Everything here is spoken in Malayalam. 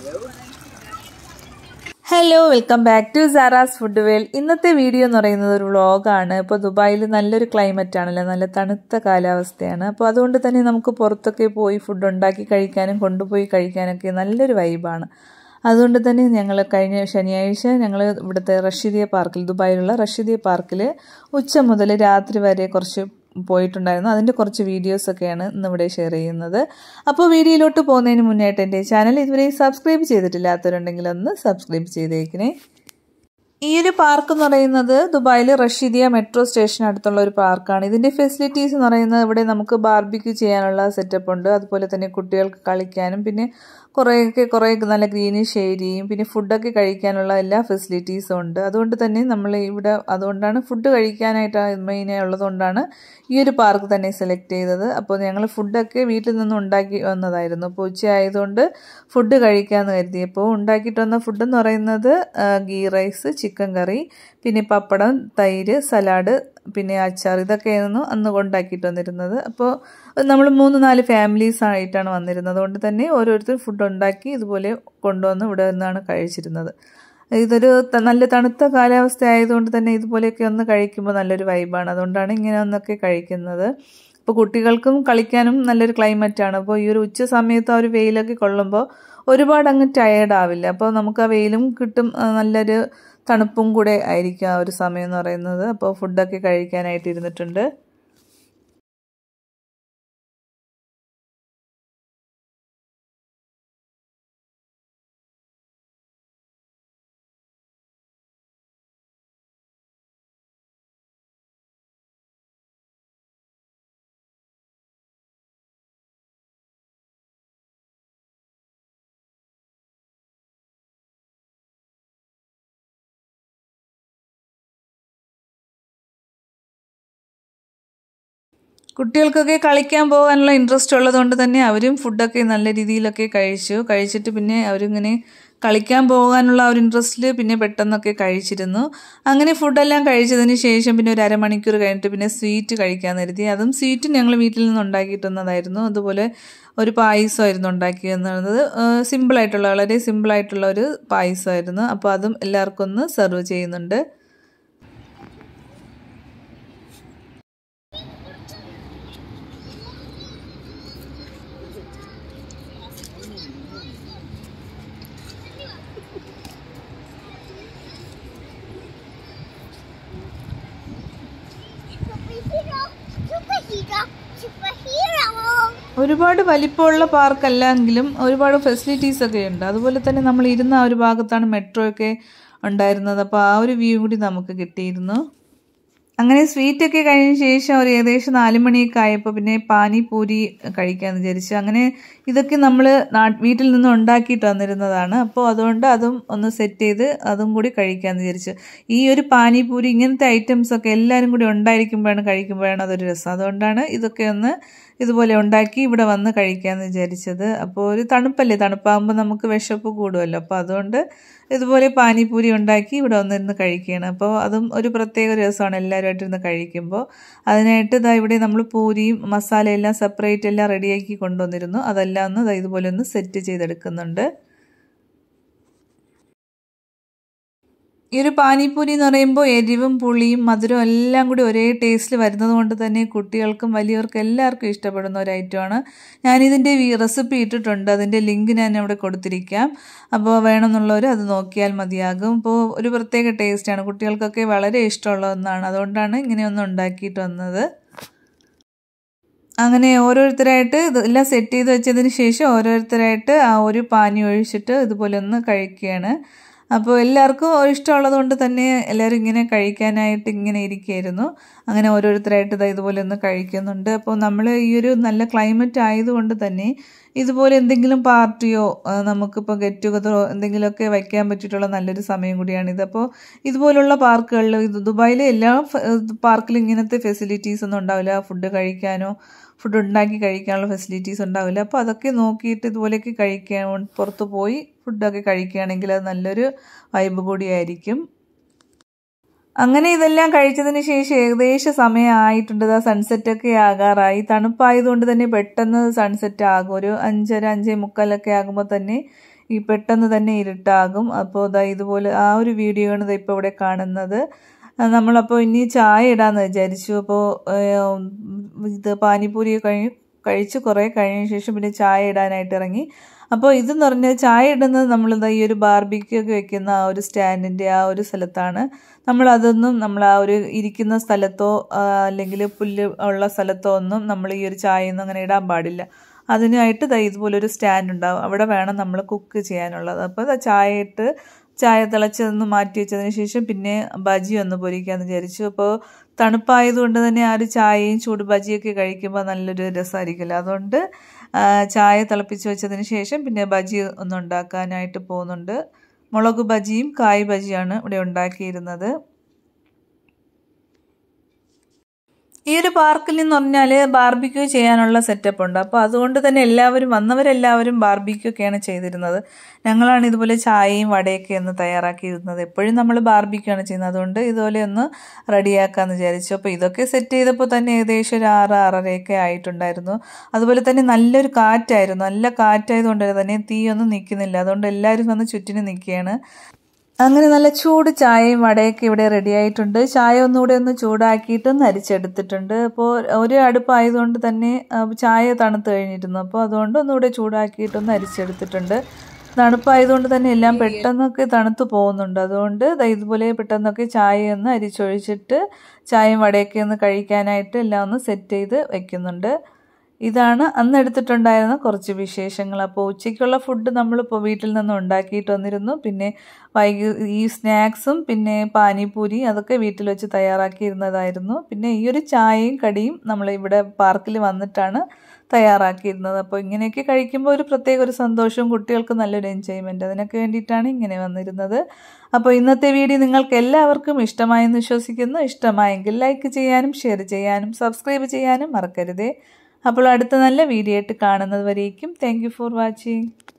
hello welcome back to Sara's food vale ഇന്നത്തെ വീഡിയോ എന്ന് പറയുന്നത് ഒരു വ്ളോഗാണ് ഇപ്പോൾ ദുബായിൽ നല്ലൊരു ക്ലൈമറ്റ് ആണല്ലോ നല്ല തണുത്ത കാലാവസ്ഥയാണ് അപ്പോൾ അതുകൊണ്ട് തന്നെ നമുക്ക് പുറത്തൊക്കെ പോയി ഫുഡ് ഉണ്ടാക്കി കഴിക്കാനും കൊണ്ടുപോയി കഴിക്കാനൊക്കെ നല്ലൊരു വൈബാണ് അതുകൊണ്ട് തന്നെ ഞങ്ങൾ കഴിഞ്ഞ ശനിയാഴ്ച ഞങ്ങൾ ഇവിടുത്തെ റഷീദിയ പാർക്കിൽ ദുബായിലുള്ള റഷീദിയ പാർക്കിൽ ഉച്ച മുതൽ രാത്രി വരെ കുറച്ച് പോയിട്ടുണ്ടായിരുന്നു അതിൻ്റെ കുറച്ച് വീഡിയോസൊക്കെയാണ് ഇന്നിവിടെ ഷെയർ ചെയ്യുന്നത് അപ്പോൾ വീഡിയോയിലോട്ട് പോകുന്നതിന് മുന്നായിട്ട് എൻ്റെ ചാനൽ ഇതുവരെ സബ്സ്ക്രൈബ് ചെയ്തിട്ടില്ലാത്തവരുണ്ടെങ്കിൽ ഒന്ന് സബ്സ്ക്രൈബ് ചെയ്തേക്കണേ ഈ ഒരു പാർക്ക് എന്ന് പറയുന്നത് ദുബായിൽ റഷീദിയ മെട്രോ സ്റ്റേഷൻ അടുത്തുള്ള ഒരു പാർക്കാണ് ഇതിൻ്റെ ഫെസിലിറ്റീസ് എന്ന് പറയുന്നത് ഇവിടെ നമുക്ക് ബാർബിക്യൂ ചെയ്യാനുള്ള സെറ്റപ്പ് ഉണ്ട് അതുപോലെ തന്നെ കുട്ടികൾക്ക് കളിക്കാനും പിന്നെ കുറേയൊക്കെ കുറേ നല്ല ഗ്രീനിഷ് ഏരിയയും പിന്നെ ഫുഡൊക്കെ കഴിക്കാനുള്ള എല്ലാ ഫെസിലിറ്റീസും ഉണ്ട് അതുകൊണ്ട് തന്നെ നമ്മൾ ഇവിടെ അതുകൊണ്ടാണ് ഫുഡ് കഴിക്കാനായിട്ട് മെയിനായി ഉള്ളതുകൊണ്ടാണ് ഈ ഒരു പാർക്ക് തന്നെ സെലക്ട് ചെയ്തത് അപ്പോൾ ഞങ്ങൾ ഫുഡൊക്കെ വീട്ടിൽ നിന്ന് ഉണ്ടാക്കി വന്നതായിരുന്നു അപ്പോൾ ഉച്ച ആയതുകൊണ്ട് ഫുഡ് കഴിക്കാമെന്ന് കരുതിയപ്പോൾ ഉണ്ടാക്കിയിട്ട് വന്ന ഫുഡ് എന്ന് പറയുന്നത് ഗീ റൈസ് ചിക്കൻ കറി പിന്നെ പപ്പടം തൈര് സലാഡ് പിന്നെ അച്ചാർ ഇതൊക്കെയായിരുന്നു അന്ന് കൊണ്ടാക്കിയിട്ട് വന്നിരുന്നത് അപ്പോൾ നമ്മൾ മൂന്ന് നാല് ഫാമിലീസ് ആയിട്ടാണ് വന്നിരുന്നത് അതുകൊണ്ട് തന്നെ ഓരോരുത്തർ ഫുഡ് ഉണ്ടാക്കി ഇതുപോലെ കൊണ്ടുവന്ന് ഇവിടെ നിന്നാണ് കഴിച്ചിരുന്നത് ഇതൊരു നല്ല തണുത്ത കാലാവസ്ഥ ആയതുകൊണ്ട് തന്നെ ഇതുപോലെയൊക്കെ ഒന്ന് കഴിക്കുമ്പോൾ നല്ലൊരു വൈബാണ് അതുകൊണ്ടാണ് ഇങ്ങനെ ഒന്നൊക്കെ കഴിക്കുന്നത് ഇപ്പോൾ കുട്ടികൾക്കും കളിക്കാനും നല്ലൊരു ക്ലൈമറ്റാണ് അപ്പോൾ ഈ ഒരു ഉച്ച സമയത്ത് ആ ഒരു വെയിലൊക്കെ കൊള്ളുമ്പോൾ ഒരുപാട് അങ്ങ് ടയേർഡ് ആവില്ല അപ്പോൾ നമുക്ക് ആ വെയിലും കിട്ടും നല്ലൊരു തണുപ്പും കൂടെ ആയിരിക്കും ആ ഒരു സമയം എന്ന് പറയുന്നത് അപ്പോൾ ഫുഡൊക്കെ കഴിക്കാനായിട്ട് ഇരുന്നിട്ടുണ്ട് കുട്ടികൾക്കൊക്കെ കളിക്കാൻ പോകാനുള്ള ഇൻട്രസ്റ്റ് ഉള്ളതുകൊണ്ട് തന്നെ അവരും ഫുഡൊക്കെ നല്ല രീതിയിലൊക്കെ കഴിച്ചു കഴിച്ചിട്ട് പിന്നെ അവരിങ്ങനെ കളിക്കാൻ പോകാനുള്ള ഒരു ഇൻട്രസ്റ്റിൽ പിന്നെ പെട്ടെന്നൊക്കെ കഴിച്ചിരുന്നു അങ്ങനെ ഫുഡെല്ലാം കഴിച്ചതിന് ശേഷം പിന്നെ ഒരു അരമണിക്കൂർ കഴിഞ്ഞിട്ട് പിന്നെ സ്വീറ്റ് കഴിക്കാൻ കരുതി അതും സ്വീറ്റ് ഞങ്ങൾ വീട്ടിൽ നിന്ന് ഉണ്ടാക്കിയിട്ടുന്നതായിരുന്നു അതുപോലെ ഒരു പായസമായിരുന്നു ഉണ്ടാക്കിയിരുന്നത് സിമ്പിളായിട്ടുള്ള വളരെ സിമ്പിളായിട്ടുള്ള ഒരു പായസമായിരുന്നു അപ്പോൾ അതും എല്ലാവർക്കും ഒന്ന് സെർവ് ചെയ്യുന്നുണ്ട് ഒരുപാട് വലിപ്പമുള്ള പാർക്കല്ലെങ്കിലും ഒരുപാട് ഫെസിലിറ്റീസ് ഒക്കെ ഉണ്ട് അതുപോലെ തന്നെ നമ്മൾ ഇരുന്ന ആ ഒരു ഭാഗത്താണ് മെട്രോ ഒക്കെ ഉണ്ടായിരുന്നത് അപ്പോൾ ആ ഒരു വ്യൂ കൂടി നമുക്ക് കിട്ടിയിരുന്നു അങ്ങനെ സ്വീറ്റൊക്കെ കഴിഞ്ഞ ശേഷം ഒരു ഏകദേശം നാല് മണിയൊക്കെ ആയപ്പോൾ പിന്നെ പാനിപൂരി കഴിക്കാമെന്ന് വിചാരിച്ചു അങ്ങനെ ഇതൊക്കെ നമ്മൾ വീട്ടിൽ നിന്ന് ഉണ്ടാക്കിയിട്ട് വന്നിരുന്നതാണ് അപ്പോൾ അതുകൊണ്ട് അതും ഒന്ന് സെറ്റ് ചെയ്ത് അതും കൂടി കഴിക്കാമെന്ന് വിചാരിച്ചു ഈ ഒരു പാനിപൂരി ഇങ്ങനത്തെ ഐറ്റംസ് ഒക്കെ എല്ലാവരും കൂടി ഉണ്ടായിരിക്കുമ്പോഴാണ് കഴിക്കുമ്പോഴാണ് അതൊരു രസം അതുകൊണ്ടാണ് ഇതൊക്കെ ഒന്ന് ഇതുപോലെ ഉണ്ടാക്കി ഇവിടെ വന്ന് കഴിക്കാമെന്ന് വിചാരിച്ചത് അപ്പോൾ ഒരു തണുപ്പല്ലേ തണുപ്പാകുമ്പോൾ നമുക്ക് വിശപ്പ് കൂടുമല്ലോ അപ്പോൾ അതുകൊണ്ട് ഇതുപോലെ പാനിപൂരി ഉണ്ടാക്കി ഇവിടെ വന്നിരുന്ന് കഴിക്കുകയാണ് അപ്പോൾ അതും ഒരു പ്രത്യേക രസമാണ് എല്ലാവരുമായിട്ടിരുന്ന് കഴിക്കുമ്പോൾ അതിനായിട്ട് ഇതാ ഇവിടെ നമ്മൾ പൂരിയും മസാലയെല്ലാം സെപ്പറേറ്റ് എല്ലാം റെഡിയാക്കി കൊണ്ടുവന്നിരുന്നു അതെല്ലാം ഒന്ന് ഇതുപോലെ ഒന്ന് സെറ്റ് ചെയ്തെടുക്കുന്നുണ്ട് ഈ ഒരു പാനിപ്പൂരി എന്ന് പറയുമ്പോൾ എരിവും പുളിയും മധുരവും എല്ലാം കൂടി ഒരേ ടേസ്റ്റിൽ വരുന്നത് കൊണ്ട് തന്നെ കുട്ടികൾക്കും വലിയവർക്കും എല്ലാവർക്കും ഇഷ്ടപ്പെടുന്ന ഒരു ഐറ്റമാണ് ഞാനിതിൻ്റെ റെസിപ്പി ഇട്ടിട്ടുണ്ട് അതിൻ്റെ ലിങ്ക് ഞാൻ ഇവിടെ കൊടുത്തിരിക്കാം അപ്പോൾ വേണമെന്നുള്ളവർ അത് നോക്കിയാൽ മതിയാകും അപ്പോൾ ഒരു പ്രത്യേക ടേസ്റ്റാണ് കുട്ടികൾക്കൊക്കെ വളരെ ഇഷ്ടമുള്ള ഒന്നാണ് അതുകൊണ്ടാണ് ഇങ്ങനെയൊന്ന് ഉണ്ടാക്കിയിട്ട് വന്നത് അങ്ങനെ ഓരോരുത്തരായിട്ട് ഇതെല്ലാം സെറ്റ് ചെയ്ത് വെച്ചതിന് ശേഷം ഓരോരുത്തരായിട്ട് ആ ഒരു പാനി ഒഴിച്ചിട്ട് ഇതുപോലെ ഒന്ന് കഴിക്കുകയാണ് അപ്പോൾ എല്ലാവർക്കും ഇഷ്ടമുള്ളത് കൊണ്ട് തന്നെ എല്ലാവരും ഇങ്ങനെ കഴിക്കാനായിട്ട് ഇങ്ങനെ ഇരിക്കുകയായിരുന്നു അങ്ങനെ ഓരോരുത്തരായിട്ട് ഇതാ ഇതുപോലെ ഒന്ന് കഴിക്കുന്നുണ്ട് അപ്പോൾ നമ്മൾ ഈ ഒരു നല്ല ക്ലൈമറ്റ് ആയതുകൊണ്ട് തന്നെ ഇതുപോലെ എന്തെങ്കിലും പാർട്ടിയോ നമുക്കിപ്പോൾ ഗെറ്റ് ടുഗതറോ എന്തെങ്കിലുമൊക്കെ വയ്ക്കാൻ പറ്റിയിട്ടുള്ള നല്ലൊരു സമയം കൂടിയാണിത് അപ്പോൾ ഇതുപോലുള്ള പാർക്കുകളിൽ ഇത് ദുബായിലെ എല്ലാ പാർക്കിലും ഇങ്ങനത്തെ ഫെസിലിറ്റീസ് ഒന്നും ഉണ്ടാവില്ല ഫുഡ് കഴിക്കാനോ ഫുഡ് ഉണ്ടാക്കി കഴിക്കാനുള്ള ഫെസിലിറ്റീസ് ഉണ്ടാവില്ല അപ്പോൾ അതൊക്കെ നോക്കിയിട്ട് ഇതുപോലെയൊക്കെ കഴിക്കാൻ പുറത്ത് പോയി ഫുഡൊക്കെ കഴിക്കുകയാണെങ്കിൽ അത് നല്ലൊരു വൈബ് കൂടിയായിരിക്കും അങ്ങനെ ഇതെല്ലാം കഴിച്ചതിന് ശേഷം ഏകദേശം സമയമായിട്ടുണ്ട് ആ സൺസെറ്റ് ഒക്കെ ആകാറായി തണുപ്പായതുകൊണ്ട് തന്നെ പെട്ടെന്ന് സൺസെറ്റ് ആകും ഒരു അഞ്ചര അഞ്ചേ മുക്കാലൊക്കെ ആകുമ്പോൾ തന്നെ ഈ പെട്ടെന്ന് തന്നെ ഇരുട്ടാകും അപ്പോൾ ഇതാ ഇതുപോലെ ആ ഒരു വീഡിയോ ആണ് ഇപ്പോൾ ഇവിടെ കാണുന്നത് നമ്മളപ്പോൾ ഇനി ചായ ഇടാമെന്ന് വിചാരിച്ചു അപ്പോൾ ഇത് പാനിപൂരി കഴിഞ്ഞ് കഴിച്ച് കുറേ കഴിഞ്ഞ ശേഷം പിന്നെ ചായ ഇടാനായിട്ട് ഇറങ്ങി അപ്പോൾ ഇതെന്ന് പറഞ്ഞാൽ ചായ ഇടുന്നത് നമ്മളിതാ ഈ ഒരു ബാർബിക്കൊക്കെ വെക്കുന്ന ആ ഒരു സ്റ്റാൻഡിൻ്റെ ആ ഒരു സ്ഥലത്താണ് നമ്മൾ അതൊന്നും നമ്മൾ ആ ഒരു ഇരിക്കുന്ന സ്ഥലത്തോ അല്ലെങ്കിൽ പുല്ല് ഉള്ള സ്ഥലത്തോ ഒന്നും നമ്മൾ ഈ ഒരു ചായയൊന്നും അങ്ങനെ ഇടാൻ പാടില്ല അതിനായിട്ട് ദാ ഇതുപോലെ ഒരു സ്റ്റാൻഡ് ഉണ്ടാവും അവിടെ വേണം നമ്മൾ കുക്ക് ചെയ്യാനുള്ളത് അപ്പോൾ ചായ ഇട്ട് ചായ തിളച്ചതൊന്ന് മാറ്റി വെച്ചതിന് ശേഷം പിന്നെ ബജി ഒന്ന് പൊരിക്കാമെന്ന് വിചാരിച്ചു അപ്പോൾ തണുപ്പായതുകൊണ്ട് തന്നെ ആ ഒരു ചായയും ചൂട് ബജിയൊക്കെ കഴിക്കുമ്പോൾ നല്ലൊരു രസമായിരിക്കുമല്ലോ അതുകൊണ്ട് ചായ തിളപ്പിച്ച് വെച്ചതിന് ശേഷം പിന്നെ ബജി ഒന്ന് ഉണ്ടാക്കാനായിട്ട് പോകുന്നുണ്ട് മുളക് ബജിയും കായ് ബജിയാണ് ഇവിടെ ഉണ്ടാക്കിയിരുന്നത് ഈ ഒരു പാർക്കിൽ എന്ന് പറഞ്ഞാൽ ബാർബിക്യൂ ചെയ്യാനുള്ള സെറ്റപ്പ് ഉണ്ട് അപ്പോൾ അതുകൊണ്ട് തന്നെ എല്ലാവരും വന്നവരെല്ലാവരും ബാർബിക്യൂ ഒക്കെയാണ് ചെയ്തിരുന്നത് ഞങ്ങളാണ് ഇതുപോലെ ചായയും വടയൊക്കെ ഒന്ന് തയ്യാറാക്കിയിരുന്നത് എപ്പോഴും നമ്മൾ ബാർബിക്യൂ ആണ് ചെയ്യുന്നത് അതുകൊണ്ട് ഇതുപോലെ ഒന്ന് റെഡിയാക്കാമെന്ന് വിചാരിച്ചു അപ്പോൾ ഇതൊക്കെ സെറ്റ് ചെയ്തപ്പോൾ തന്നെ ഏകദേശം ഒരു ആറ് ആറരയൊക്കെ ആയിട്ടുണ്ടായിരുന്നു അതുപോലെ തന്നെ നല്ലൊരു കാറ്റായിരുന്നു നല്ല കാറ്റായതുകൊണ്ട് തന്നെ തീയൊന്നും നിൽക്കുന്നില്ല അതുകൊണ്ട് എല്ലാവരും വന്ന് ചുറ്റിന് നിൽക്കുകയാണ് അങ്ങനെ നല്ല ചൂട് ചായയും വടയൊക്കെ ഇവിടെ റെഡി ആയിട്ടുണ്ട് ചായ ഒന്നുകൂടെ ഒന്ന് ചൂടാക്കിയിട്ട് ഒന്ന് അരിച്ചെടുത്തിട്ടുണ്ട് അപ്പോൾ ഒരു അടുപ്പായതുകൊണ്ട് തന്നെ ചായ തണുത്ത് കഴിഞ്ഞിരുന്നു അപ്പോൾ അതുകൊണ്ട് ഒന്നുകൂടെ ചൂടാക്കിയിട്ടൊന്ന് അരിച്ചെടുത്തിട്ടുണ്ട് തണുപ്പായതുകൊണ്ട് തന്നെ എല്ലാം പെട്ടെന്നൊക്കെ തണുത്ത് പോകുന്നുണ്ട് അതുകൊണ്ട് ഇതുപോലെ പെട്ടെന്നൊക്കെ ചായ ഒന്ന് അരിച്ചൊഴിച്ചിട്ട് ചായയും വടയൊക്കെ ഒന്ന് കഴിക്കാനായിട്ട് എല്ലാം ഒന്ന് സെറ്റ് ചെയ്ത് വെക്കുന്നുണ്ട് ഇതാണ് അന്ന് എടുത്തിട്ടുണ്ടായിരുന്ന കുറച്ച് വിശേഷങ്ങൾ അപ്പോൾ ഉച്ചയ്ക്കുള്ള ഫുഡ് നമ്മളിപ്പോൾ വീട്ടിൽ നിന്ന് ഉണ്ടാക്കിയിട്ട് വന്നിരുന്നു പിന്നെ വൈകി ഈ സ്നാക്സും പിന്നെ പാനിപൂരി അതൊക്കെ വീട്ടിൽ വെച്ച് തയ്യാറാക്കിയിരുന്നതായിരുന്നു പിന്നെ ഈ ഒരു ചായയും കടിയും നമ്മൾ ഇവിടെ പാർക്കിൽ വന്നിട്ടാണ് തയ്യാറാക്കിയിരുന്നത് അപ്പോൾ ഇങ്ങനെയൊക്കെ കഴിക്കുമ്പോൾ ഒരു പ്രത്യേക ഒരു സന്തോഷവും കുട്ടികൾക്ക് നല്ലൊരു എൻജോയ്മെൻറ്റ് അതിനൊക്കെ വേണ്ടിയിട്ടാണ് ഇങ്ങനെ വന്നിരുന്നത് അപ്പോൾ ഇന്നത്തെ വീഡിയോ നിങ്ങൾക്ക് എല്ലാവർക്കും ഇഷ്ടമായെന്ന് വിശ്വസിക്കുന്നു ഇഷ്ടമായെങ്കിൽ ലൈക്ക് ചെയ്യാനും ഷെയർ ചെയ്യാനും സബ്സ്ക്രൈബ് ചെയ്യാനും മറക്കരുതേ അപ്പോൾ അടുത്ത നല്ല വീഡിയോ ആയിട്ട് കാണുന്നത് വരേക്കും താങ്ക് ഫോർ വാച്ചിങ്